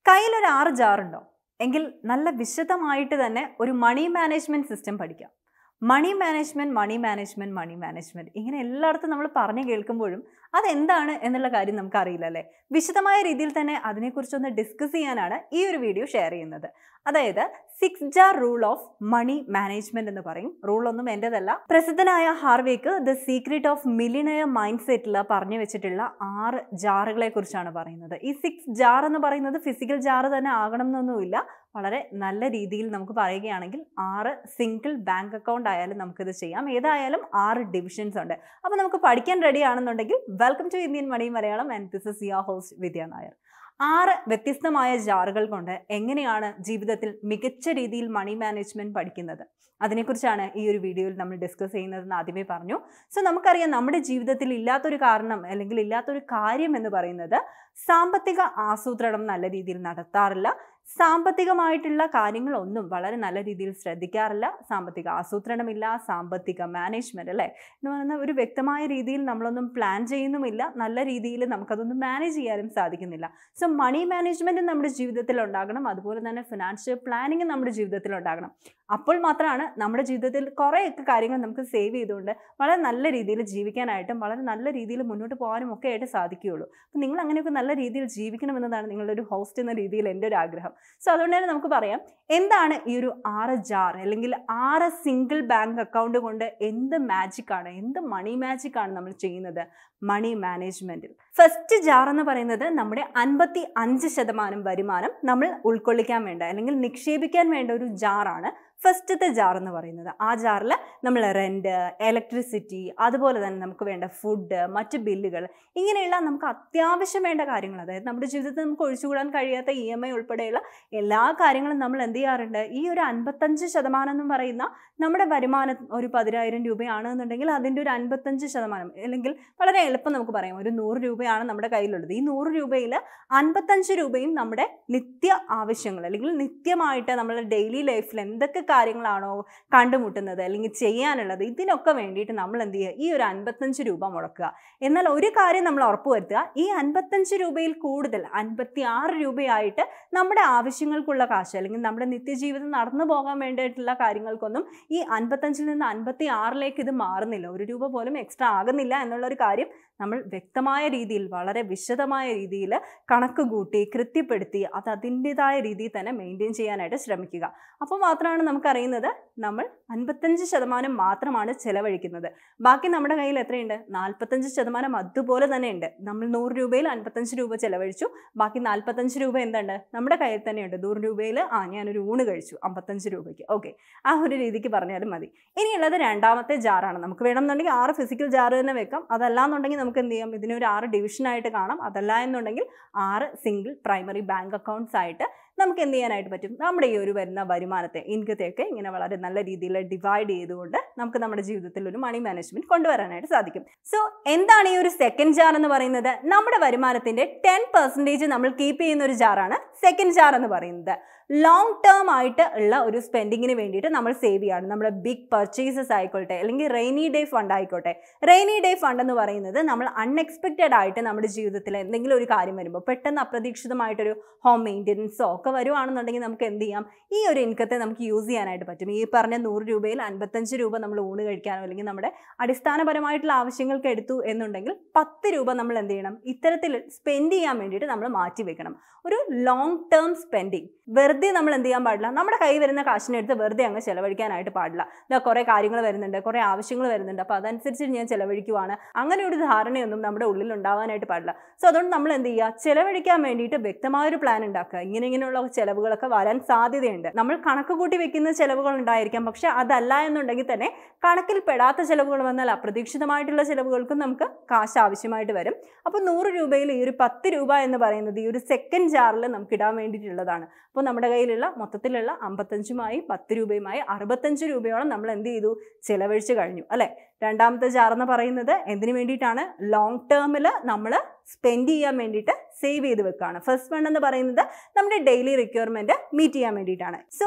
കയ്യിലൊരു ആറ് ജാറുണ്ടോ എങ്കിൽ നല്ല വിശദമായിട്ട് തന്നെ ഒരു മണി മാനേജ്മെന്റ് സിസ്റ്റം പഠിക്കാം money management money management money management ഇങ്ങനെ എല്ലായിടത്തും നമ്മൾ പറഞ്ഞു കേൾക്കുമ്പോഴും അതെന്താണ് എന്നുള്ള കാര്യം നമുക്ക് അറിയില്ല അല്ലേ വിശദമായ രീതിയിൽ തന്നെ അതിനെക്കുറിച്ചൊന്ന് ഡിസ്കസ് ചെയ്യാനാണ് ഈ ഒരു വീഡിയോ ഷെയർ ചെയ്യുന്നത് അതായത് six jar rule of money management എന്ന് പറയും റൂൾ ഒന്നും എൻ്റെതല്ല പ്രസിദ്ധനായ ഹാർവേക്ക് the secret of millionaire mind സെറ്റിൽ പറഞ്ഞു വെച്ചിട്ടുള്ള ആറ് ജാറുകളെ കുറിച്ചാണ് പറയുന്നത് ഈ സിക്സ് ജാർ എന്ന് പറയുന്നത് ഫിസിക്കൽ ജാർ തന്നെ ആകണം എന്നൊന്നുമില്ല വളരെ നല്ല രീതിയിൽ നമുക്ക് പറയുകയാണെങ്കിൽ ആറ് സിംഗിൾ ബാങ്ക് അക്കൗണ്ട് ആയാലും നമുക്കിത് ചെയ്യാം ഏതായാലും ആറ് ഡിവിഷൻസ് ഉണ്ട് അപ്പോൾ നമുക്ക് പഠിക്കാൻ റെഡി ആണെന്നുണ്ടെങ്കിൽ welcome to Indian money Malayalam and this is your host Vidya Nair ആറ് വ്യത്യസ്തമായ ജാറുകൾ കൊണ്ട് എങ്ങനെയാണ് ജീവിതത്തിൽ മികച്ച രീതിയിൽ മണി മാനേജ്മെന്റ് പഠിക്കുന്നത് അതിനെക്കുറിച്ചാണ് ഈ ഒരു വീഡിയോയിൽ നമ്മൾ ഡിസ്കസ് ചെയ്യുന്നതെന്ന് ആദ്യമേ പറഞ്ഞു സോ നമുക്കറിയാം നമ്മുടെ ജീവിതത്തിൽ ഇല്ലാത്തൊരു കാരണം അല്ലെങ്കിൽ ഇല്ലാത്തൊരു കാര്യം എന്ന് പറയുന്നത് സാമ്പത്തിക ആസൂത്രണം നല്ല രീതിയിൽ നടത്താറില്ല സാമ്പത്തികമായിട്ടുള്ള കാര്യങ്ങളൊന്നും വളരെ നല്ല രീതിയിൽ ശ്രദ്ധിക്കാറില്ല സാമ്പത്തിക ആസൂത്രണമില്ല സാമ്പത്തിക മാനേജ്മെന്റ് അല്ലേ എന്ന് പറയുന്ന ഒരു വ്യക്തമായ രീതിയിൽ നമ്മളൊന്നും പ്ലാൻ ചെയ്യുന്നുമില്ല നല്ല രീതിയിൽ നമുക്കതൊന്നും മാനേജ് ചെയ്യാനും സാധിക്കുന്നില്ല സോ മണി മാനേജ്മെൻറ്റ് നമ്മുടെ ജീവിതത്തിൽ ഉണ്ടാകണം അതുപോലെ തന്നെ ഫിനാൻഷ്യൽ പ്ലാനിങ് നമ്മുടെ ജീവിതത്തിൽ ഉണ്ടാകണം അപ്പോൾ മാത്രമാണ് നമ്മുടെ ജീവിതത്തിൽ കുറേയൊക്കെ കാര്യങ്ങൾ നമുക്ക് സേവ് ചെയ്തുകൊണ്ട് വളരെ നല്ല രീതിയിൽ ജീവിക്കാനായിട്ടും വളരെ നല്ല രീതിയിൽ മുന്നോട്ട് പോകാനും ഒക്കെ ആയിട്ട് സാധിക്കുകയുള്ളൂ അപ്പോൾ നിങ്ങൾ അങ്ങനെയൊക്കെ നല്ല രീതിയിൽ ജീവിക്കണമെന്നതാണ് നിങ്ങളുടെ ഒരു ഹോസ്റ്റ് എന്ന രീതിയിൽ എൻ്റെ ഒരു ആഗ്രഹം സോ അതുകൊണ്ട് തന്നെ നമുക്ക് പറയാം എന്താണ് ഈ ഒരു ആറ് ജാർ അല്ലെങ്കിൽ ആറ് സിംഗിൾ ബാങ്ക് അക്കൗണ്ട് കൊണ്ട് എന്ത് മാജിക് ആണ് എന്ത് മണി മാജിക് ആണ് നമ്മൾ ചെയ്യുന്നത് മണി മാനേജ്മെന്റിൽ ഫസ്റ്റ് ജാർ എന്ന് പറയുന്നത് നമ്മുടെ അൻപത്തി അഞ്ച് ശതമാനം വരുമാനം നമ്മൾ ഉൾക്കൊള്ളിക്കാൻ വേണ്ട അല്ലെങ്കിൽ നിക്ഷേപിക്കാൻ വേണ്ട ഒരു ജാറാണ് ഫസ്റ്റത്തെ ജാർ എന്ന് പറയുന്നത് ആ ജാറിൽ നമ്മൾ റെൻറ്റ് ഇലക്ട്രിസിറ്റി അതുപോലെ തന്നെ നമുക്ക് വേണ്ട ഫുഡ് മറ്റ് ബില്ലുകൾ ഇങ്ങനെയുള്ള നമുക്ക് അത്യാവശ്യം വേണ്ട കാര്യങ്ങൾ അതായത് നമ്മുടെ ജീവിതത്തിൽ നമുക്ക് ഒഴിച്ചുകൂടാൻ കഴിയാത്ത ഇ എം ഐ ഉൾപ്പെടെയുള്ള എല്ലാ കാര്യങ്ങളും നമ്മൾ എന്ത് ചെയ്യാറുണ്ട് ഈ ഒരു അൻപത്തഞ്ച് ശതമാനം എന്ന് പറയുന്ന നമ്മുടെ വരുമാനം ഒരു പതിനായിരം രൂപയാണെന്നുണ്ടെങ്കിൽ അതിൻ്റെ ഒരു അൻപത്തഞ്ച് ശതമാനം അല്ലെങ്കിൽ വളരെ എളുപ്പം നമുക്ക് പറയാം ഒരു നൂറ് രൂപയാണ് നമ്മുടെ കയ്യിലുള്ളത് ഈ നൂറ് രൂപയിൽ അൻപത്തഞ്ച് രൂപയും നമ്മുടെ നിത്യ ആവശ്യങ്ങൾ അല്ലെങ്കിൽ നിത്യമായിട്ട് നമ്മൾ ഡെയിലി ലൈഫിൽ എന്തൊക്കെ കാര്യങ്ങളാണോ കണ്ടുമുട്ടുന്നത് അല്ലെങ്കിൽ ചെയ്യാനുള്ളത് ഇതിനൊക്കെ വേണ്ടിയിട്ട് നമ്മൾ എന്ത് ചെയ്യുക ഈ ഒരു അൻപത്തഞ്ച് രൂപ മുടക്കുക എന്നാൽ ഒരു കാര്യം നമ്മൾ ഉറപ്പുവരുത്തുക ഈ അൻപത്തഞ്ച് രൂപയിൽ കൂടുതൽ അൻപത്തി ആറ് രൂപയായിട്ട് നമ്മുടെ ആവശ്യങ്ങൾക്കുള്ള കാശ് അല്ലെങ്കിൽ നമ്മുടെ നിത്യജീവിതം നടന്നു പോകാൻ വേണ്ടിയിട്ടുള്ള കാര്യങ്ങൾക്കൊന്നും ഈ അൻപത്തഞ്ചിൽ നിന്ന് അൻപത്തി ആറിലേക്ക് ഇത് മാറുന്നില്ല ഒരു രൂപ പോലും എക്സ്ട്രാ ആകുന്നില്ല എന്നുള്ളൊരു കാര്യം നമ്മൾ വ്യക്തമായ രീതിയിൽ വളരെ വിശദമായ രീതിയിൽ കണക്ക് കൂട്ടി കൃത്യപ്പെടുത്തി അത് അതിൻ്റെതായ രീതിയിൽ തന്നെ മെയിൻറ്റെയിൻ ചെയ്യാനായിട്ട് ശ്രമിക്കുക അപ്പോൾ മാത്രമാണ് നമുക്കറിയുന്നത് നമ്മൾ അൻപത്തഞ്ച് ശതമാനം മാത്രമാണ് ചിലവഴിക്കുന്നത് ബാക്കി നമ്മുടെ കയ്യിൽ എത്രയുണ്ട് നാൽപ്പത്തഞ്ച് ശതമാനം അതുപോലെ തന്നെ ഉണ്ട് നമ്മൾ നൂറ് രൂപയിൽ അൻപത്തഞ്ച് രൂപ ചിലവഴിച്ചു ബാക്കി നാൽപ്പത്തഞ്ച് രൂപ എന്തുണ്ട് നമ്മുടെ കയ്യിൽ തന്നെയുണ്ട് നൂറ് രൂപയിൽ ആ ഞാനൊരു ഊണ് കഴിച്ചു അമ്പത്തഞ്ച് രൂപയ്ക്ക് ഓക്കെ ആ ഒരു രീതിക്ക് പറഞ്ഞാലും മതി ഇനിയുള്ളത് രണ്ടാമത്തെ ജാറാണ് നമുക്ക് വേണമെന്നുണ്ടെങ്കിൽ ആറ് ഫിസിക്കൽ ജാറ് തന്നെ വെക്കാം അതല്ലാന്നുണ്ടെങ്കിൽ നമുക്ക് എന്ത് ചെയ്യാം ഇതിനൊരു ആറ് ഡിവിഷനായിട്ട് കാണാം അതല്ല എന്നുണ്ടെങ്കിൽ ആറ് സിംഗിൾ പ്രൈമറി ബാങ്ക് അക്കൗണ്ട്സ് ആയിട്ട് നമുക്ക് എന്ത് ചെയ്യാനായിട്ട് പറ്റും നമ്മുടെ ഈ ഒരു വരുന്ന വരുമാനത്തെ ഇൻകത്തെയൊക്കെ ഇങ്ങനെ വളരെ നല്ല രീതിയിൽ ഡിവൈഡ് ചെയ്തുകൊണ്ട് നമുക്ക് നമ്മുടെ ജീവിതത്തിൽ ഒരു മണി മാനേജ്മെന്റ് കൊണ്ടുവരാനായിട്ട് സാധിക്കും സോ എന്താണ് ഈ ഒരു സെക്കൻഡ് ജാർ എന്ന് പറയുന്നത് നമ്മുടെ വരുമാനത്തിന്റെ ടെൻ പെർസെൻറ്റേജ് നമ്മൾ കീപ്പ് ചെയ്യുന്ന ഒരു ജാറാണ് സെക്കൻഡ് ജാർ എന്ന് പറയുന്നത് ലോങ് ടേം ആയിട്ട് ഉള്ള ഒരു സ്പെൻഡിങ്ങിന് വേണ്ടിയിട്ട് നമ്മൾ സേവ് ചെയ്യാണ് നമ്മുടെ ബിഗ് പർച്ചേസസ് ആയിക്കോട്ടെ അല്ലെങ്കിൽ റെയിനി ഡേ ഫണ്ട് ആയിക്കോട്ടെ റെയിനി ഡേ ഫണ്ട് എന്ന് പറയുന്നത് നമ്മൾ അൺഎക്സ്പെക്റ്റഡ് ആയിട്ട് നമ്മുടെ ജീവിതത്തിൽ എന്തെങ്കിലും ഒരു കാര്യം വരുമ്പോൾ പെട്ടെന്ന് അപ്രതീക്ഷിതമായിട്ടൊരു ഹോം മെയിൻ്റെനൻസോ ഒക്കെ വരുവാണെന്നുണ്ടെങ്കിൽ നമുക്ക് എന്ത് ചെയ്യാം ഈ ഒരു ഇൻകത്തെ നമുക്ക് യൂസ് ചെയ്യാനായിട്ട് പറ്റും ഈ പറഞ്ഞ നൂറ് രൂപയിൽ അൻപത്തഞ്ച് രൂപ നമ്മൾ ഊണ് കഴിക്കാനോ അല്ലെങ്കിൽ നമ്മുടെ അടിസ്ഥാനപരമായിട്ടുള്ള ആവശ്യങ്ങൾക്ക് എടുത്തു എന്നുണ്ടെങ്കിൽ പത്ത് രൂപ നമ്മൾ എന്ത് ചെയ്യണം ഇത്തരത്തിൽ സ്പെൻഡ് ചെയ്യാൻ വേണ്ടിയിട്ട് നമ്മൾ മാറ്റി വെക്കണം ഒരു ലോങ് ടേം സ്പെൻഡിങ് വെറുതെ നമ്മൾ എന്ത് ചെയ്യാൻ പാടില്ല നമ്മുടെ കൈ വരുന്ന കാശിനെടുത്ത് വെറുതെ അങ്ങ് ചിലവഴിക്കാനായിട്ട് പാടില്ല ഇതാ കുറേ കാര്യങ്ങൾ വരുന്നുണ്ട് കുറേ ആവശ്യങ്ങൾ വരുന്നുണ്ട് അപ്പോൾ അതനുസരിച്ച് ഞാൻ ചിലവഴിക്കുവാണ് അങ്ങനെ ഒരു ധാരണയൊന്നും നമ്മുടെ ഉള്ളിൽ ഉണ്ടാവാനായിട്ട് പാടില്ല സോ അതുകൊണ്ട് നമ്മൾ എന്ത് ചെയ്യുക ചിലവഴിക്കാൻ വേണ്ടിയിട്ട് വ്യക്തമായൊരു പ്ലാൻ ഉണ്ടാക്കുക ഇങ്ങനെ ഇങ്ങനെയുള്ള ചിലവുകളൊക്കെ വരാൻ സാധ്യതയുണ്ട് നമ്മൾ കണക്ക് കൂട്ടി വെക്കുന്ന ചിലവുകൾ ഉണ്ടായിരിക്കാം പക്ഷെ അതല്ല എന്നുണ്ടെങ്കിൽ തന്നെ കണക്കിൽ പെടാത്ത ചിലവുകൾ വന്നാൽ അപ്രതീക്ഷിതമായിട്ടുള്ള ചിലവുകൾക്കും നമുക്ക് കാശ് ആവശ്യമായിട്ട് വരും അപ്പോൾ നൂറ് രൂപയിൽ ഈ ഒരു പത്ത് രൂപ എന്ന് പറയുന്നത് ഈ ഒരു സെക്കൻഡ് ജാറിൽ നമുക്ക് ഇടാൻ വേണ്ടിയിട്ടുള്ളതാണ് അപ്പോൾ നമ്മുടെ കയ്യിലുള്ള മൊത്തത്തിലുള്ള അമ്പത്തഞ്ചുമായി പത്ത് രൂപയുമായി അറുപത്തഞ്ച് രൂപയോളം നമ്മൾ എന്ത് ചെയ്തു ചിലവഴിച്ച് കഴിഞ്ഞു അല്ലേ രണ്ടാമത്തെ ജാർ എന്ന് പറയുന്നത് എന്തിനു വേണ്ടിയിട്ടാണ് ലോങ് ടേമിൽ നമ്മൾ സ്പെൻഡ് ചെയ്യാൻ വേണ്ടിയിട്ട് സേവ് ചെയ്ത് വെക്കുകയാണ് ഫസ്റ്റ് വൺ എന്ന് പറയുന്നത് നമ്മുടെ ഡെയിലി റിക്വയർമെൻറ്റ് മീറ്റ് ചെയ്യാൻ വേണ്ടിയിട്ടാണ് സോ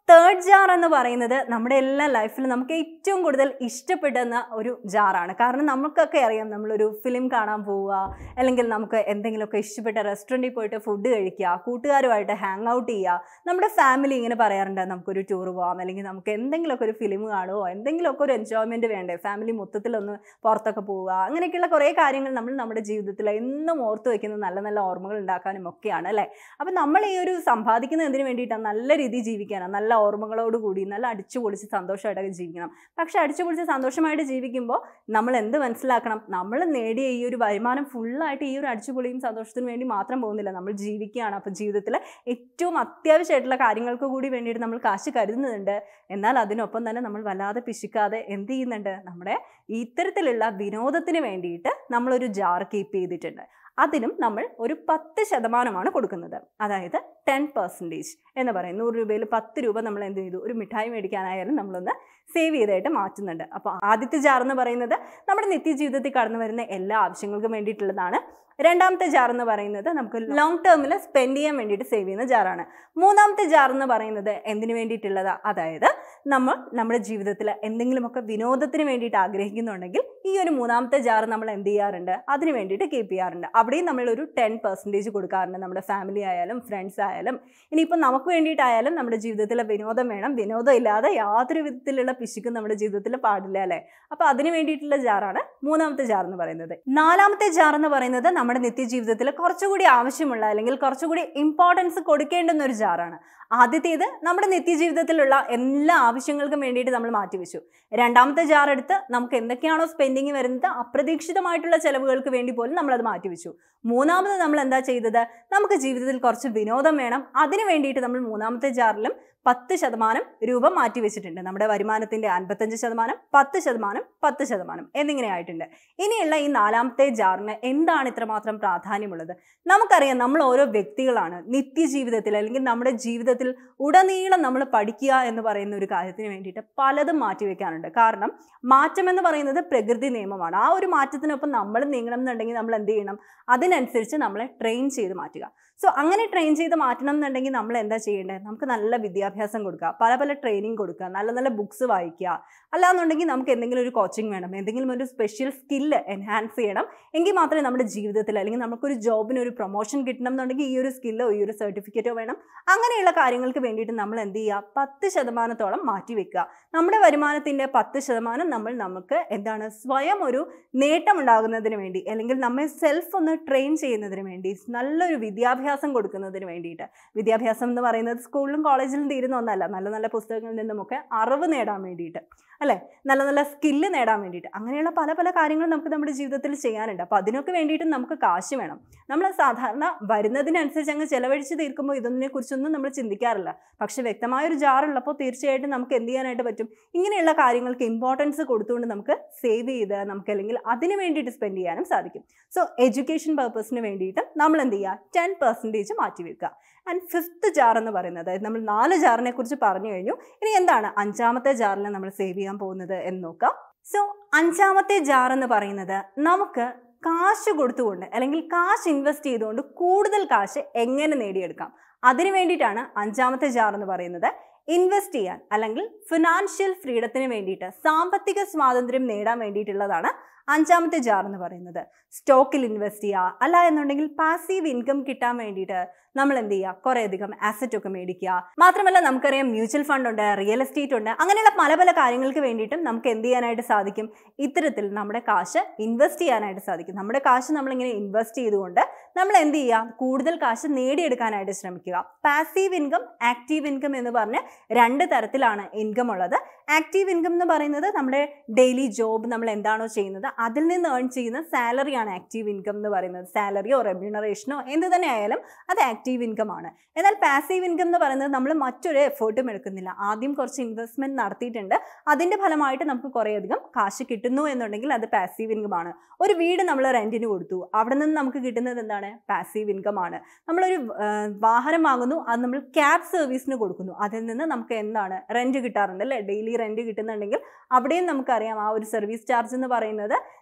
തേർഡ് ജാർ എന്ന് പറയുന്നത് നമ്മുടെ എല്ലാ ലൈഫിലും നമുക്ക് ഏറ്റവും കൂടുതൽ ഇഷ്ടപ്പെടുന്ന ഒരു ജാറാണ് കാരണം നമുക്കൊക്കെ അറിയാം നമ്മളൊരു ഫിലിം കാണാൻ പോവുക അല്ലെങ്കിൽ നമുക്ക് എന്തെങ്കിലുമൊക്കെ ഇഷ്ടപ്പെട്ട റെസ്റ്റോറൻറ്റിൽ പോയിട്ട് ഫുഡ് കഴിക്കുക കൂട്ടുകാരുമായിട്ട് ഹാങ് ഔട്ട് ചെയ്യുക നമ്മുടെ ഫാമിലി ഇങ്ങനെ പറയാറുണ്ട് നമുക്കൊരു ടൂർ പോകാം അല്ലെങ്കിൽ നമുക്ക് എന്തെങ്കിലുമൊക്കെ ഒരു ഫിലിം കാണുമോ എന്തെങ്കിലുമൊക്കെ ഒരു എൻജോയ്മെൻറ്റ് വേണ്ടേ ഫാമിലി മൊത്തത്തിലൊന്ന് പുറത്തൊക്കെ പോവുക അങ്ങനെയൊക്കെയുള്ള കുറേ കാര്യങ്ങൾ നമ്മൾ നമ്മുടെ ജീവിതത്തിൽ എന്നും ഓർത്ത് വയ്ക്കുന്ന നല്ല നല്ല ഓർമ്മകൾ ഉണ്ടാക്കാനും ഒക്കെയാണ് അല്ലേ അപ്പം നമ്മൾ ഈ ഒരു സമ്പാദിക്കുന്നത് എന്തിനു വേണ്ടിയിട്ടാണ് നല്ല രീതിയിൽ ജീവിക്കാനാണ് നല്ല ഓർമ്മകളോട് കൂടി നല്ല അടിച്ചു പൊളിച്ച് സന്തോഷമായിട്ടൊക്കെ ജീവിക്കണം പക്ഷെ അടിച്ചു പൊളിച്ച് സന്തോഷമായിട്ട് ജീവിക്കുമ്പോൾ നമ്മൾ എന്ത് മനസ്സിലാക്കണം നമ്മൾ നേടിയ ഈ ഒരു വരുമാനം ഫുള്ളായിട്ട് ഈ ഒരു അടിച്ചുപൊളിയും സന്തോഷത്തിനും വേണ്ടി മാത്രം പോകുന്നില്ല നമ്മൾ ജീവിക്കുകയാണ് അപ്പോൾ ജീവിതത്തിൽ ഏറ്റവും അത്യാവശ്യമായിട്ടുള്ള കാര്യങ്ങൾക്ക് കൂടി വേണ്ടിയിട്ട് നമ്മൾ കാശ് കരുതുന്നുണ്ട് എന്നാൽ അതിനൊപ്പം തന്നെ നമ്മൾ വല്ലാതെ പിശിക്കാതെ എന്ത് ചെയ്യുന്നുണ്ട് നമ്മുടെ ഇത്തരത്തിലുള്ള വിനോദത്തിന് വേണ്ടിയിട്ട് നമ്മളൊരു ജാർ കീപ്പ് ചെയ്തിട്ടുണ്ട് അതിനും നമ്മൾ ഒരു പത്ത് ശതമാനമാണ് കൊടുക്കുന്നത് അതായത് ടെൻ പെർസെൻറ്റേജ് എന്ന് പറയും നൂറ് രൂപയിൽ പത്ത് രൂപ നമ്മൾ എന്ത് ചെയ്തു ഒരു മിഠായി മേടിക്കാനായാലും നമ്മളൊന്ന് സേവ് ചെയ്തായിട്ട് മാറ്റുന്നുണ്ട് അപ്പോൾ ആദ്യത്തെ ജാർ എന്ന് പറയുന്നത് നമ്മുടെ നിത്യജീവിതത്തിൽ കടന്നു വരുന്ന എല്ലാ ആവശ്യങ്ങൾക്കും വേണ്ടിയിട്ടുള്ളതാണ് രണ്ടാമത്തെ ജാർ എന്ന് പറയുന്നത് നമുക്ക് ലോങ് ടേമിൽ സ്പെൻഡ് ചെയ്യാൻ വേണ്ടിയിട്ട് സേവ് ചെയ്യുന്ന ജാറാണ് മൂന്നാമത്തെ ജാർ എന്ന് പറയുന്നത് എന്തിനു വേണ്ടിയിട്ടുള്ളതാ അതായത് നമ്മൾ നമ്മുടെ ജീവിതത്തിൽ എന്തെങ്കിലുമൊക്കെ വിനോദത്തിന് വേണ്ടിയിട്ട് ആഗ്രഹിക്കുന്നുണ്ടെങ്കിൽ ഈ ഒരു മൂന്നാമത്തെ ജാർ നമ്മൾ എന്ത് ചെയ്യാറുണ്ട് അതിന് വേണ്ടിയിട്ട് കീപ്പ് ചെയ്യാറുണ്ട് അവിടെയും നമ്മളൊരു ടെൻ പെർസെൻറ്റേജ് കൊടുക്കാറുണ്ട് നമ്മുടെ ഫാമിലി ആയാലും ഫ്രണ്ട്സ് ആയാലും ഇനിയിപ്പോൾ നമുക്ക് വേണ്ടിയിട്ടായാലും നമ്മുടെ ജീവിതത്തിൽ വിനോദം വേണം വിനോദം ഇല്ലാതെ യാതൊരു വിധത്തിലുള്ള പിശുക്കും നമ്മുടെ ജീവിതത്തിൽ പാടില്ല അല്ലേ അപ്പോൾ അതിന് വേണ്ടിയിട്ടുള്ള ജാറാണ് മൂന്നാമത്തെ ജാർ എന്ന് പറയുന്നത് നാലാമത്തെ ജാർ എന്ന് പറയുന്നത് നമ്മുടെ നിത്യജീവിതത്തിൽ കുറച്ചുകൂടി ആവശ്യമുള്ള അല്ലെങ്കിൽ കുറച്ചുകൂടി ഇമ്പോർട്ടൻസ് കൊടുക്കേണ്ടുന്ന ഒരു ജാറാണ് ആദ്യത്തേത് നമ്മുടെ നിത്യജീവിതത്തിലുള്ള എല്ലാ ആവശ്യങ്ങൾക്കും വേണ്ടിയിട്ട് നമ്മൾ മാറ്റിവെച്ചു രണ്ടാമത്തെ ജാർ എടുത്ത് നമുക്ക് എന്തൊക്കെയാണോ സ്പെൻഡിങ് വരുന്നത് അപ്രതീക്ഷിതമായിട്ടുള്ള ചെലവുകൾക്ക് വേണ്ടി പോലും നമ്മളത് മാറ്റിവെച്ചു മൂന്നാമത് നമ്മൾ എന്താ ചെയ്തത് നമുക്ക് ജീവിതത്തിൽ കുറച്ച് വിനോദം വേണം അതിന് വേണ്ടിയിട്ട് നമ്മൾ മൂന്നാമത്തെ ജാറിലും പത്ത് ശതമാനം രൂപ മാറ്റി വെച്ചിട്ടുണ്ട് നമ്മുടെ വരുമാനത്തിന്റെ അൻപത്തഞ്ച് ശതമാനം പത്ത് ശതമാനം പത്ത് ശതമാനം എന്നിങ്ങനെ ആയിട്ടുണ്ട് ഇനിയുള്ള ഈ നാലാമത്തെ ജാറിന് എന്താണ് ഇത്രമാത്രം പ്രാധാന്യമുള്ളത് നമുക്കറിയാം നമ്മൾ ഓരോ വ്യക്തികളാണ് നിത്യജീവിതത്തിൽ അല്ലെങ്കിൽ നമ്മുടെ ജീവിതത്തിൽ ഉടനീളം നമ്മൾ പഠിക്കുക എന്ന് പറയുന്ന ഒരു കാര്യത്തിന് വേണ്ടിയിട്ട് പലതും മാറ്റി വെക്കാനുണ്ട് കാരണം മാറ്റം എന്ന് പറയുന്നത് പ്രകൃതി നിയമമാണ് ആ ഒരു മാറ്റത്തിനൊപ്പം നമ്മൾ നീങ്ങണം എന്നുണ്ടെങ്കിൽ നമ്മൾ എന്ത് ചെയ്യണം അതിനനുസരിച്ച് നമ്മളെ ട്രെയിൻ ചെയ്ത് മാറ്റുക സോ അങ്ങനെ ട്രെയിൻ ചെയ്ത് മാറ്റണം എന്നുണ്ടെങ്കിൽ നമ്മൾ എന്താ ചെയ്യേണ്ടത് നമുക്ക് നല്ല വിദ്യാഭ്യാസം കൊടുക്കുക പല പല ട്രെയിനിങ് കൊടുക്കുക നല്ല നല്ല ബുക്സ് വായിക്കുക അല്ലാന്നുണ്ടെങ്കിൽ നമുക്ക് എന്തെങ്കിലും ഒരു കോച്ചിങ് വേണം എന്തെങ്കിലും ഒരു സ്പെഷ്യൽ സ്കില്ല് എൻഹാൻസ് ചെയ്യണം എങ്കിൽ മാത്രമേ നമ്മുടെ ജീവിതത്തിൽ അല്ലെങ്കിൽ നമുക്കൊരു ജോബിന് ഒരു പ്രൊമോഷൻ കിട്ടണം എന്നുണ്ടെങ്കിൽ ഈ ഒരു സ്കില്ലോ ഈ ഒരു സർട്ടിഫിക്കറ്റോ വേണം അങ്ങനെയുള്ള കാര്യങ്ങൾക്ക് വേണ്ടിയിട്ട് നമ്മൾ എന്ത് ചെയ്യുക പത്ത് ശതമാനത്തോളം മാറ്റി വെക്കുക നമ്മുടെ വരുമാനത്തിൻ്റെ പത്ത് ശതമാനം നമ്മൾ നമുക്ക് എന്താണ് സ്വയം ഒരു നേട്ടം ഉണ്ടാകുന്നതിന് വേണ്ടി അല്ലെങ്കിൽ നമ്മെ സെൽഫ് ഒന്ന് ട്രെയിൻ ചെയ്യുന്നതിന് വേണ്ടി നല്ലൊരു വിദ്യാഭ്യാസം കൊടുക്കുന്നതിന് വേണ്ടിയിട്ട് വിദ്യാഭ്യാസം എന്ന് പറയുന്നത് സ്കൂളിലും കോളേജിലും തീരുന്ന ഒന്നല്ല നല്ല നല്ല പുസ്തകങ്ങളിൽ നിന്നുമൊക്കെ അറിവ് നേടാൻ വേണ്ടിയിട്ട് അല്ലേ നല്ല നല്ല സ്കില്ല് നേടാൻ വേണ്ടിയിട്ട് അങ്ങനെയുള്ള പല പല കാര്യങ്ങളും നമുക്ക് നമ്മുടെ ജീവിതത്തിൽ ചെയ്യാനുണ്ട് അപ്പോൾ അതിനൊക്കെ വേണ്ടിയിട്ട് നമുക്ക് കാശ് വേണം നമ്മൾ സാധാരണ വരുന്നതിനനുസരിച്ച് അങ്ങ് ചിലവഴിച്ച് തീർക്കുമ്പോൾ ഇതൊന്നിനെ കുറിച്ചൊന്നും നമ്മൾ ചിന്തിക്കാറില്ല പക്ഷെ വ്യക്തമായ ഒരു ജാറുള്ളപ്പോൾ തീർച്ചയായിട്ടും നമുക്ക് എന്ത് ചെയ്യാനായിട്ട് പറ്റും ഇങ്ങനെയുള്ള കാര്യങ്ങൾക്ക് ഇമ്പോർട്ടൻസ് കൊടുത്തുകൊണ്ട് നമുക്ക് സേവ് ചെയ്ത് നമുക്ക് അല്ലെങ്കിൽ അതിന് വേണ്ടിയിട്ട് സ്പെൻഡ് ചെയ്യാനും സാധിക്കും സോ എഡ്യൂക്കേഷൻ പർപ്പസിന് വേണ്ടിയിട്ട് നമ്മൾ എന്ത് ചെയ്യുക ടെൻ പെർസെൻറ്റേജ് മാറ്റി വെക്കുക ആൻഡ് ഫിഫ്ത്ത് ജാർ എന്ന് പറയുന്നത് അതായത് നമ്മൾ നാല് ജാറിനെ കുറിച്ച് പറഞ്ഞു കഴിഞ്ഞു ഇനി എന്താണ് അഞ്ചാമത്തെ ജാറിൽ നമ്മൾ സേവ് ചെയ്യാൻ പോകുന്നത് എന്ന് നോക്കാം സോ അഞ്ചാമത്തെ ജാർ എന്ന് പറയുന്നത് നമുക്ക് കാശ് കൊടുത്തുകൊണ്ട് അല്ലെങ്കിൽ കാശ് ഇൻവെസ്റ്റ് ചെയ്തുകൊണ്ട് കൂടുതൽ കാശ് എങ്ങനെ നേടിയെടുക്കാം അതിന് വേണ്ടിയിട്ടാണ് അഞ്ചാമത്തെ ജാർ എന്ന് പറയുന്നത് ഇൻവെസ്റ്റ് ചെയ്യാൻ അല്ലെങ്കിൽ ഫിനാൻഷ്യൽ ഫ്രീഡത്തിന് വേണ്ടിയിട്ട് സാമ്പത്തിക സ്വാതന്ത്ര്യം നേടാൻ വേണ്ടിയിട്ടുള്ളതാണ് അഞ്ചാമത്തെ ജാർ എന്ന് പറയുന്നത് സ്റ്റോക്കിൽ ഇൻവെസ്റ്റ് ചെയ്യുക അല്ല എന്നുണ്ടെങ്കിൽ പാസീവ് ഇൻകം കിട്ടാൻ വേണ്ടിയിട്ട് നമ്മൾ എന്ത് ചെയ്യുക കുറേയധികം ആസറ്റ് ഒക്കെ മേടിക്കുക മാത്രമല്ല നമുക്കറിയാം മ്യൂച്വൽ ഫണ്ട് ഉണ്ട് റിയൽ എസ്റ്റേറ്റ് ഉണ്ട് അങ്ങനെയുള്ള പല പല കാര്യങ്ങൾക്ക് വേണ്ടിയിട്ടും നമുക്ക് എന്ത് ചെയ്യാനായിട്ട് സാധിക്കും ഇത്തരത്തിൽ നമ്മുടെ കാശ് ഇൻവെസ്റ്റ് ചെയ്യാനായിട്ട് സാധിക്കും നമ്മുടെ കാശ് നമ്മളിങ്ങനെ ഇൻവെസ്റ്റ് ചെയ്തുകൊണ്ട് നമ്മൾ എന്ത് ചെയ്യുക കൂടുതൽ കാശ് നേടിയെടുക്കാനായിട്ട് ശ്രമിക്കുക പാസീവ് ഇൻകം ആക്റ്റീവ് ഇൻകം എന്ന് പറഞ്ഞ് രണ്ട് തരത്തിലാണ് ഇൻകം ഉള്ളത് ആക്റ്റീവ് ഇൻകം എന്ന് പറയുന്നത് നമ്മുടെ ഡെയിലി ജോബ് നമ്മൾ എന്താണോ ചെയ്യുന്നത് അതിൽ നിന്ന് ഏൺ ചെയ്യുന്ന സാലറിയാണ് ആക്റ്റീവ് ഇൻകം എന്ന് പറയുന്നത് സാലറിയോ റെമ്യൂണറേഷനോ എന്ത് തന്നെ ആയാലും അത് ആക്റ്റീവ് ഇൻകം ആണ് എന്നാൽ പാസീവ് ഇൻകം എന്ന് പറയുന്നത് നമ്മൾ മറ്റൊരു എഫേർട്ടും എടുക്കുന്നില്ല ആദ്യം കുറച്ച് ഇൻവെസ്റ്റ്മെന്റ് നടത്തിയിട്ടുണ്ട് അതിന്റെ ഫലമായിട്ട് നമുക്ക് കുറേയധികം കാശ് കിട്ടുന്നു എന്നുണ്ടെങ്കിൽ അത് പാസീവ് ഇൻകം ആണ് ഒരു വീട് നമ്മൾ റെന്റിന് കൊടുത്തു അവിടെ നിന്ന് നമുക്ക് കിട്ടുന്നത് എന്താണ് പാസീവ് ഇൻകം ആണ് നമ്മളൊരു ആ, വാഹനം വാങ്ങുന്നു അത് നമ്മൾ ക്യാബ് സർവീസിന് കൊടുക്കുന്നു അതിൽ നിന്ന് നമുക്ക് എന്താണ് റെന്റ് കിട്ടാറുണ്ട് അല്ലേ ഡെയിലി റെന്റ് കിട്ടുന്നുണ്ടെങ്കിൽ അവിടെയും നമുക്കറിയാം ആ ഒരു സർവീസ് ചാർജ് എന്ന് പറയുന്നത്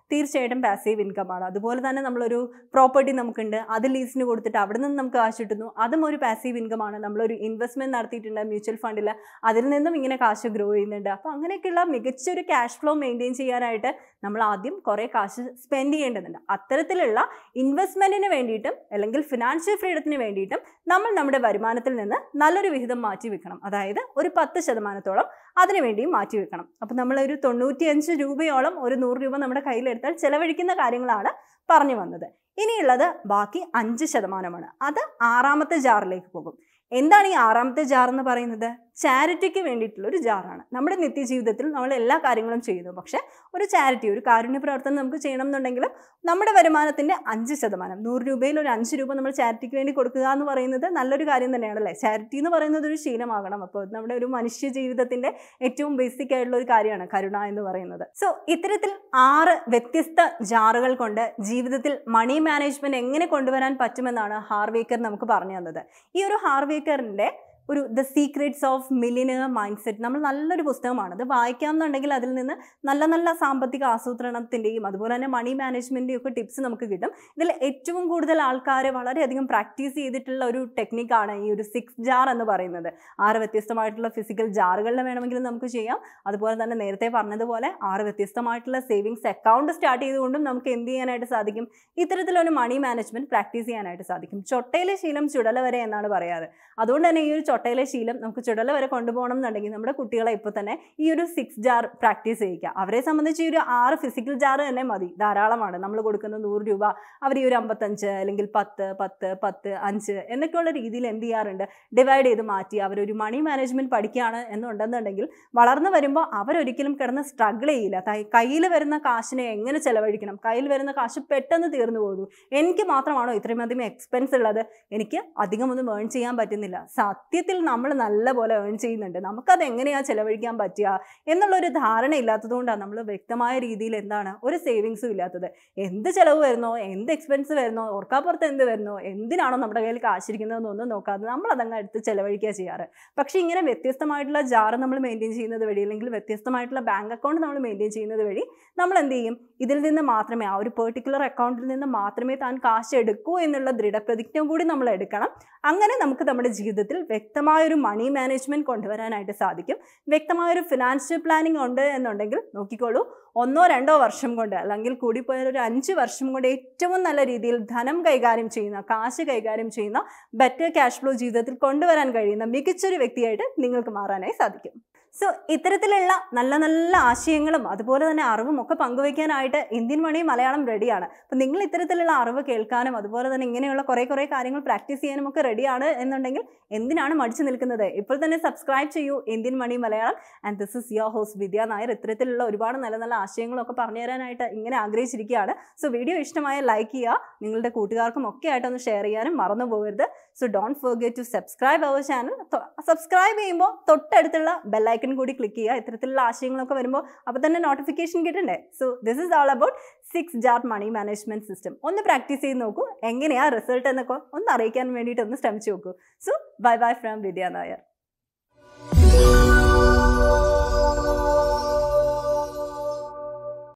തീർച്ചയായിട്ടും പാസീവ് ഇൻകം ആണ് അതുപോലെ തന്നെ നമ്മളൊരു പ്രോപ്പർട്ടി നമുക്കുണ്ട് അത് ലീസിന് കൊടുത്തിട്ട് അവിടെ നിന്ന് നമുക്ക് കാശ് കിട്ടുന്നു അതും ഒരു പാസീവ് ഇൻകം ആണ് നമ്മളൊരു ഇൻവെസ്റ്റ്മെന്റ് നടത്തിയിട്ടുണ്ട് മ്യൂച്വൽ ഫണ്ടിൽ അതിൽ നിന്നും ഇങ്ങനെ കാശ് ഗ്രോ ചെയ്യുന്നുണ്ട് അപ്പോൾ അങ്ങനെയൊക്കെയുള്ള മികച്ചൊരു ക്യാഷ് ഫ്ലോ മെയിൻറ്റെയിൻ ചെയ്യാനായിട്ട് നമ്മൾ ആദ്യം കുറേ കാശ് സ്പെൻഡ് ചെയ്യേണ്ടതുണ്ട് അത്തരത്തിലുള്ള ഇൻവെസ്റ്റ്മെൻറ്റിന് വേണ്ടിയിട്ടും അല്ലെങ്കിൽ ഫിനാൻഷ്യൽ ഫ്രീഡത്തിന് വേണ്ടിയിട്ടും നമ്മൾ നമ്മുടെ വരുമാനത്തിൽ നിന്ന് നല്ലൊരു വിഹിതം മാറ്റി വെക്കണം അതായത് ഒരു പത്ത് ശതമാനത്തോളം അതിനു വേണ്ടിയും മാറ്റി വെക്കണം അപ്പോൾ നമ്മളൊരു തൊണ്ണൂറ്റിയഞ്ച് രൂപയോളം ഒരു നൂറ് രൂപ നമ്മുടെ കയ്യിലെടുത്താൽ ചിലവഴിക്കുന്ന കാര്യങ്ങളാണ് പറഞ്ഞു വന്നത് ഇനിയുള്ളത് ബാക്കി അഞ്ച് ശതമാനമാണ് അത് ആറാമത്തെ ജാറിലേക്ക് പോകും എന്താണ് ഈ ആറാമത്തെ ജാർ എന്ന് പറയുന്നത് ചാരിറ്റിക്ക് വേണ്ടിയിട്ടുള്ള ഒരു ജാറാണ് നമ്മുടെ നിത്യജീവിതത്തിൽ നമ്മൾ എല്ലാ കാര്യങ്ങളും ചെയ്യുന്നു പക്ഷേ ഒരു ചാരിറ്റി ഒരു കാരുണ്യ പ്രവർത്തനം നമുക്ക് ചെയ്യണം എന്നുണ്ടെങ്കിലും നമ്മുടെ വരുമാനത്തിൻ്റെ അഞ്ച് ശതമാനം നൂറ് രൂപയിൽ ഒരു അഞ്ച് രൂപ നമ്മൾ ചാരിറ്റിക്ക് വേണ്ടി കൊടുക്കുക എന്ന് പറയുന്നത് നല്ലൊരു കാര്യം തന്നെയാണ് അല്ലേ ചാരിറ്റി എന്ന് പറയുന്നത് ഒരു ശീലമാകണം അപ്പോൾ നമ്മുടെ ഒരു മനുഷ്യ ജീവിതത്തിൻ്റെ ഏറ്റവും ബേസിക് ആയിട്ടുള്ള ഒരു കാര്യമാണ് കരുണ എന്ന് പറയുന്നത് സോ ഇത്തരത്തിൽ ആറ് വ്യത്യസ്ത ജാറുകൾ കൊണ്ട് ജീവിതത്തിൽ മണി മാനേജ്മെന്റ് എങ്ങനെ കൊണ്ടുവരാൻ പറ്റുമെന്നാണ് ഹാർവേക്കർ നമുക്ക് പറഞ്ഞു തന്നത് ഈ ഒരു ഹാർവേക്കറിൻ്റെ ഒരു the secrets of millionaire mindset നമ്മൾ നല്ലൊരു പുസ്തകമാണ് അത് വായിക്കാമെന്നുണ്ടെങ്കിൽ അതിൽ നിന്ന് നല്ല നല്ല സാമ്പത്തിക ആസൂത്രണത്തിൻ്റെയും അതുപോലെ തന്നെ മണി മാനേജ്മെൻറ്റിൻ്റെയും ഒക്കെ ടിപ്സ് നമുക്ക് കിട്ടും ഇതിൽ ഏറ്റവും കൂടുതൽ ആൾക്കാർ വളരെയധികം പ്രാക്ടീസ് ചെയ്തിട്ടുള്ള ഒരു ടെക്നിക്കാണ് ഈ ഒരു സിക്സ് ജാർ എന്ന് പറയുന്നത് ആറ് വ്യത്യസ്തമായിട്ടുള്ള ഫിസിക്കൽ ജാറുകളിൽ വേണമെങ്കിലും നമുക്ക് ചെയ്യാം അതുപോലെ തന്നെ നേരത്തെ പറഞ്ഞതുപോലെ ആറ് വ്യത്യസ്തമായിട്ടുള്ള സേവിങ്സ് അക്കൗണ്ട് സ്റ്റാർട്ട് ചെയ്തുകൊണ്ടും നമുക്ക് എന്ത് ചെയ്യാനായിട്ട് സാധിക്കും ഇത്തരത്തിലൊരു മണി മാനേജ്മെൻറ്റ് പ്രാക്ടീസ് ചെയ്യാനായിട്ട് സാധിക്കും ചൊട്ടയിലെ ശീലം ചുടല വരെ എന്നാണ് പറയാറ് അതുകൊണ്ട് തന്നെ ഈ ഒരു ചൊട്ടയിലെ ശീലം നമുക്ക് ചുടല വരെ കൊണ്ടുപോകണം എന്നുണ്ടെങ്കിൽ നമ്മുടെ കുട്ടികളെ ഇപ്പോൾ തന്നെ ഈ ഒരു സിക്സ് ജാർ പ്രാക്ടീസ് ചെയ്യിക്കുക അവരെ സംബന്ധിച്ച് ഈ ഒരു ആറ് ഫിസിക്കൽ ജാർ തന്നെ മതി ധാരാളമാണ് നമ്മൾ കൊടുക്കുന്ന നൂറ് രൂപ അവർ ഈ ഒരു അമ്പത്തഞ്ച് അല്ലെങ്കിൽ പത്ത് പത്ത് പത്ത് അഞ്ച് എന്നൊക്കെയുള്ള രീതിയിൽ എന്ത് ചെയ്യാറുണ്ട് ഡിവൈഡ് ചെയ്ത് മാറ്റി അവരൊരു മണി മാനേജ്മെൻറ്റ് പഠിക്കുകയാണ് എന്നുണ്ടെന്നുണ്ടെങ്കിൽ വളർന്നു വരുമ്പോൾ അവരൊരിക്കലും കിടന്ന് സ്ട്രഗിൾ ചെയ്യില്ല കയ്യിൽ വരുന്ന കാശിനെ എങ്ങനെ ചെലവഴിക്കണം കയ്യിൽ വരുന്ന കാശ് പെട്ടെന്ന് തീർന്നു പോകുന്നു എനിക്ക് മാത്രമാണോ ഇത്രയും അധികം എക്സ്പെൻസ് ഉള്ളത് എനിക്ക് അധികമൊന്നും ഏൺ ചെയ്യാൻ പറ്റുന്നില്ല സത്യത്തിൽ നമ്മൾ നല്ലപോലെ ഏൺ ചെയ്യുന്നുണ്ട് നമുക്കത് എങ്ങനെയാണ് ചെലവഴിക്കാൻ പറ്റുക എന്നുള്ളൊരു ധാരണ ഇല്ലാത്തതുകൊണ്ടാണ് നമ്മൾ വ്യക്തമായ രീതിയിൽ എന്താണ് ഒരു സേവിങ്സും ഇല്ലാത്തത് എന്ത് ചിലവ് വരുന്നോ എന്ത് എക്സ്പെൻസ് വരുന്നോ ഓർക്കാപ്പുറത്ത് എന്ത് വരുന്നോ എന്തിനാണോ നമ്മുടെ കയ്യിൽ കാശിരിക്കുന്നതെന്നൊന്നും നോക്കാതെ നമ്മൾ അതങ്ങ് എടുത്ത് ചെലവഴിക്കുക ചെയ്യാറ് പക്ഷേ ഇങ്ങനെ വ്യത്യസ്തമായിട്ടുള്ള ജാറ് നമ്മൾ മെയിൻറ്റെയിൻ ചെയ്യുന്നത് വഴി അല്ലെങ്കിൽ വ്യത്യസ്തമായിട്ടുള്ള ബാങ്ക് അക്കൗണ്ട് നമ്മൾ മെയിൻറ്റെയിൻ ചെയ്യുന്നത് വഴി നമ്മൾ എന്ത് ചെയ്യും ഇതിൽ നിന്ന് മാത്രമേ ആ ഒരു പെർട്ടിക്കുലർ അക്കൗണ്ടിൽ നിന്ന് മാത്രമേ താൻ കാശ് എടുക്കൂ എന്നുള്ള ദൃഢപ്രതിജ്ഞ കൂടി നമ്മൾ എടുക്കണം അങ്ങനെ നമുക്ക് നമ്മുടെ ജീവിതത്തിൽ വ്യക്തമായൊരു മണി മാനേജ്മെൻറ്റ് കൊണ്ടുവരാനായിട്ട് സാധിക്കും വ്യക്തമായൊരു ഫിനാൻഷ്യൽ പ്ലാനിങ് ഉണ്ട് എന്നുണ്ടെങ്കിൽ നോക്കിക്കോളൂ ഒന്നോ രണ്ടോ വർഷം കൊണ്ട് അല്ലെങ്കിൽ കൂടിപ്പോയാൽ ഒരു അഞ്ച് വർഷം കൊണ്ട് ഏറ്റവും നല്ല രീതിയിൽ ധനം കൈകാര്യം ചെയ്യുന്ന കാശ് കൈകാര്യം ചെയ്യുന്ന ബെറ്റർ ക്യാഷ് ഫ്ലോ ജീവിതത്തിൽ കൊണ്ടുവരാൻ കഴിയുന്ന മികച്ചൊരു വ്യക്തിയായിട്ട് നിങ്ങൾക്ക് മാറാനായി സാധിക്കും സോ ഇത്തരത്തിലുള്ള നല്ല നല്ല ആശയങ്ങളും അതുപോലെ തന്നെ അറിവും ഒക്കെ പങ്കുവയ്ക്കാനായിട്ട് ഇന്ത്യൻ മണി മലയാളം റെഡിയാണ് അപ്പം നിങ്ങൾ ഇത്തരത്തിലുള്ള അറിവ് കേൾക്കാനും അതുപോലെ തന്നെ ഇങ്ങനെയുള്ള കുറേ കുറേ കാര്യങ്ങൾ പ്രാക്ടീസ് ചെയ്യാനും ഒക്കെ റെഡിയാണ് എന്നുണ്ടെങ്കിൽ എന്തിനാണ് മടിച്ചു നിൽക്കുന്നത് ഇപ്പോൾ തന്നെ സബ്സ്ക്രൈബ് ചെയ്യൂ Indian money Malayalam and this is your host Vidya Nair ഇത്തരത്തിലുള്ള ഒരുപാട് നല്ല നല്ല ആശയങ്ങളൊക്കെ പറഞ്ഞു തരാനായിട്ട് ഇങ്ങനെ ആഗ്രഹിച്ചിരിക്കുകയാണ് സോ വീഡിയോ ഇഷ്ടമായ ലൈക്ക് ചെയ്യുക നിങ്ങളുടെ കൂട്ടുകാർക്കും ഒക്കെ ആയിട്ടൊന്ന് ഷെയർ ചെയ്യാനും മറന്നു പോകരുത് so don't forget to subscribe our channel subscribe ചെയ്യുമ്പോൾ തൊട്ടടുത്തുള്ള ബെല്ലൈക്കൺ കൂടി ക്ലിക്ക് ചെയ്യുക ഇത്തരത്തിലുള്ള ആശയങ്ങളൊക്കെ വരുമ്പോൾ അപ്പോൾ തന്നെ നോട്ടിഫിക്കേഷൻ കിട്ടണ്ടേ so this is all about six jar money management system ഒന്ന് പ്രാക്ടീസ് ചെയ്ത് നോക്കൂ എങ്ങനെയാണ് റിസൾട്ട് എന്നൊക്കെ ഒന്ന് അറിയിക്കാൻ വേണ്ടിയിട്ട് ഒന്ന് ശ്രമിച്ചു നോക്കൂ so bye bye from Vidya Nair